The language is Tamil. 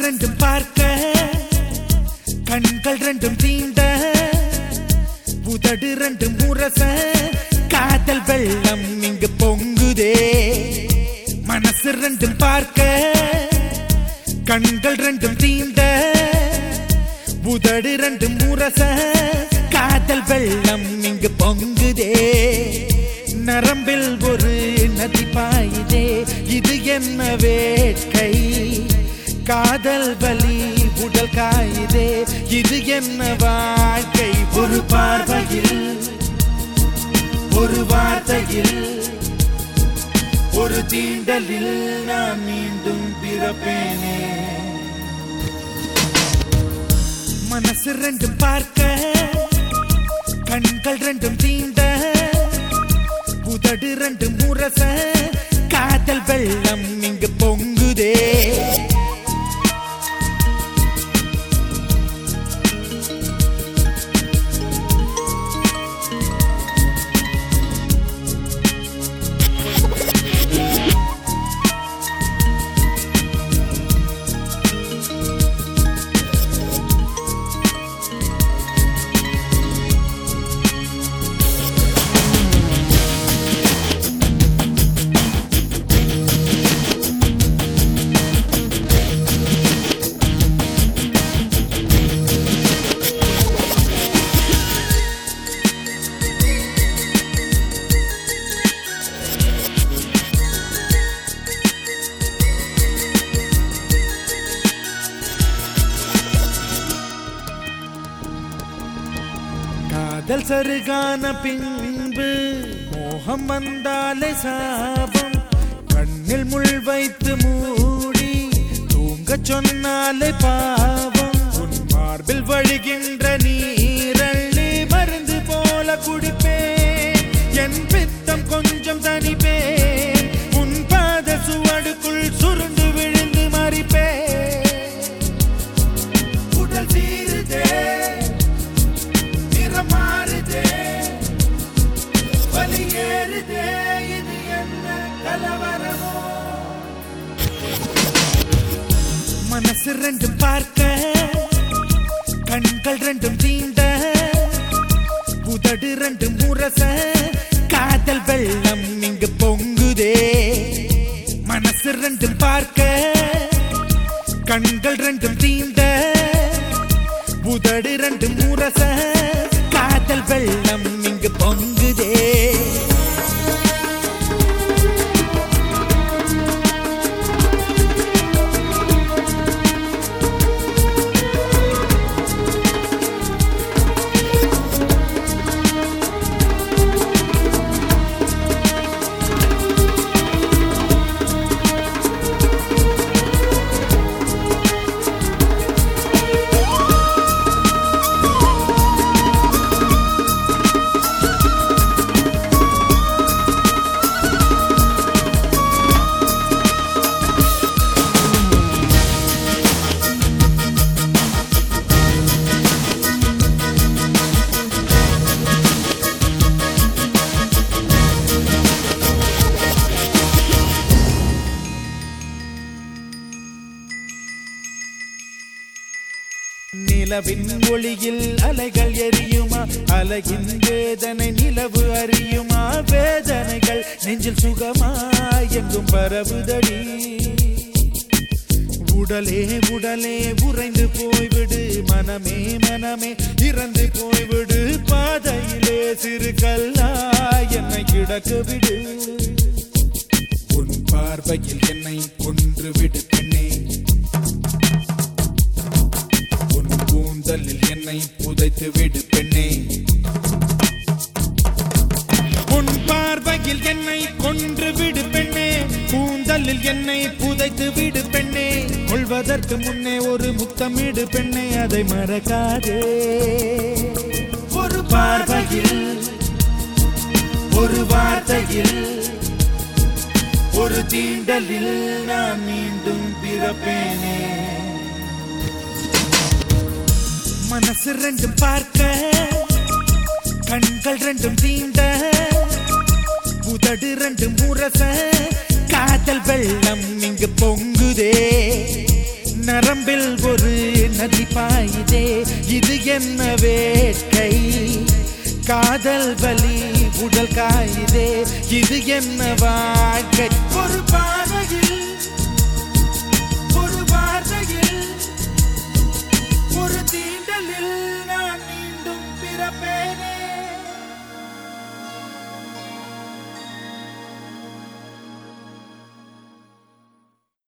ரெண்டும் பார்க்க கண்கள் ரெண்டும் தீண்ட உதடு ரெண்டும் முரச காதல் வெள்ளம் இங்கு பொங்குதே மனசு ரெண்டும் பார்க்க கண்கள் ரெண்டும் தீண்ட உதடு ரெண்டும் முரச காதல் வெள்ளம் இங்கு பொங்குதே நரம்பில் ஒரு நதி பாயுதே இது என்ன வேட்கை காதல் வலி உடல் காயுதே இது என்ன வாழ்க்கை ஒரு பார்வையில் ஒரு வார்த்தையில் ஒரு தீண்டலில் நான் மீண்டும் பிறப்பேனே மனசு ரெண்டும் பார்க்க கண்கள் ரெண்டும் தீண்ட உதடு ரெண்டும் முரச காதல் வெள்ளம் இங்கு பொங்குதே காதல் சருகான பின்பு மோகம் வந்தாலே சாபம் கண்ணில் முள் வைத்து மூடி தூங்கச் சொன்னாலே பாவம் உன் மார்பில் வழிகின்ற நீரள்ளி மருந்து போல குடிப்பேன் என் பித்தம் கொஞ்சம் தனிப்பேன் உன் பாத சுவடுக்குள் சுருண்டு விழுந்து மறிப்பேன் உடல் சீருதே நிறம் மாறுதே வலி ஏறுதே இது என்ன கலவரமோ மனசு ரெண்டும் பார்க்க கண்கள் ரெண்டும் தீண்ட உதடு ரெண்டும் முரச காதல் வெள்ளம் இங்கு பொங்குதே மனசு ரெண்டும் பார்க்க கண்கள் ரெண்டும் தீண்ட உதடு ரெண்டும் முரச காதல் வெள்ளம் இங்கு பொங்குதே நிலவின் ஒளியில் அலைகள் எரியுமா அலையின் வேதனை நிலவு அறியுமா வேதனைகள் நெஞ்சில் சுகமா எங்கும் பரவுதடி உடலே உடலே உறைந்து போய்விடு மனமே மனமே இறந்து போய்விடு பாதையிலே சிறு கல்லா என்னை கிடக்க விடு உன் பார்வையில் என்னை கொன்று விடு பெண்ணே உன் கூந்தலில் என்னை புதைத்து விடு பெண்ணே உன் பார்வையில் என்னை கொன்று விடு பெண்ணே கூந்தலில் என்னை புதைத்து விடு பெண்ணே கொள்வதற்கு முன்னே ஒரு முத்தமிடு பெண்ணே அதை மறக்காதே ஒரு பார்வையில் ஒரு வார்த்தையில் ஒரு தீண்டலில் நான் மீண்டும் பிறப்பேனே மனசு ரெண்டும் பார்க்க கண்கள் ரெண்டும் தீண்ட உதடு ரெண்டும் முரச காதல் வெள்ளம் இங்கு பொங்குதே நரம்பில் ஒரு நதி பாயுதே இது என்ன வேட்கை காதல் வலி உடல் காயுதே இது என்ன வாழ்க்கை ஒரு பார்வையில் ஒரு வார்த்தையில் ஒரு தீண்டலில் நான் மீண்டும் பிறப்பேனே